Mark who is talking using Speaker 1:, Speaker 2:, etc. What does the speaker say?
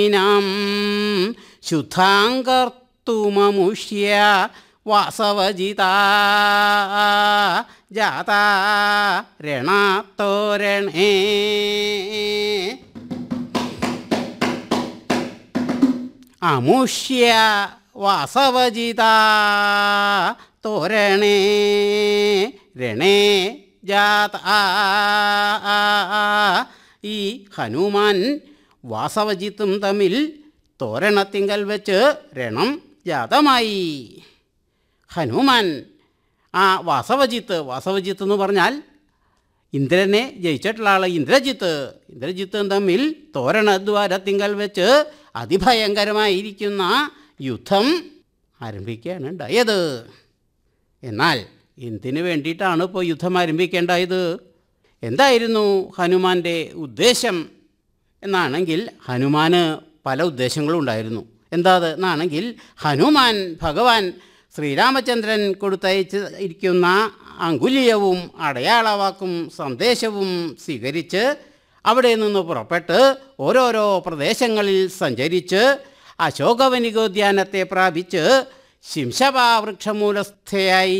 Speaker 1: ീനാം ശുദ്ധാങ്കർത്തുമമുഷ്യ വാസവജിത ജാത രണത്തോരണേ അമുഷ്യ വാസവജിത തോരണേ രണേ ജാത ഈ ഹനുമാൻ വാസവജിത്തും തമ്മിൽ തോരണത്തിങ്കൽ വെച്ച് രണം ജാതമായി ഹനുമാൻ ആ വാസവജിത്ത് വാസവജിത്ത് എന്ന് പറഞ്ഞാൽ ഇന്ദ്രനെ ജയിച്ചിട്ടുള്ള ആൾ ഇന്ദ്രജിത്ത് ഇന്ദ്രജിത്തും തമ്മിൽ തോരണദ്വാരത്തിങ്കൽ വെച്ച് അതിഭയങ്കരമായിരിക്കുന്ന യുദ്ധം ആരംഭിക്കുകയാണ് ഉണ്ടായത് എന്നാൽ എന്തിനു വേണ്ടിയിട്ടാണ് ഇപ്പോൾ യുദ്ധം ആരംഭിക്കേണ്ടായത് എന്തായിരുന്നു ഹനുമാൻ്റെ ഉദ്ദേശം എന്നാണെങ്കിൽ ഹനുമാന് പല ഉദ്ദേശങ്ങളും ഉണ്ടായിരുന്നു എന്താ അത് എന്നാണെങ്കിൽ ഹനുമാൻ ഭഗവാൻ ശ്രീരാമചന്ദ്രൻ കൊടുത്തയച്ച് ഇരിക്കുന്ന അങ്കുലീയവും അടയാളവാക്കും സന്ദേശവും സ്വീകരിച്ച് അവിടെ നിന്ന് പുറപ്പെട്ട് ഓരോരോ പ്രദേശങ്ങളിൽ സഞ്ചരിച്ച് അശോകവനികോദ്യാനത്തെ പ്രാപിച്ച് ശിംശപാവൃക്ഷമൂലസ്ഥയായി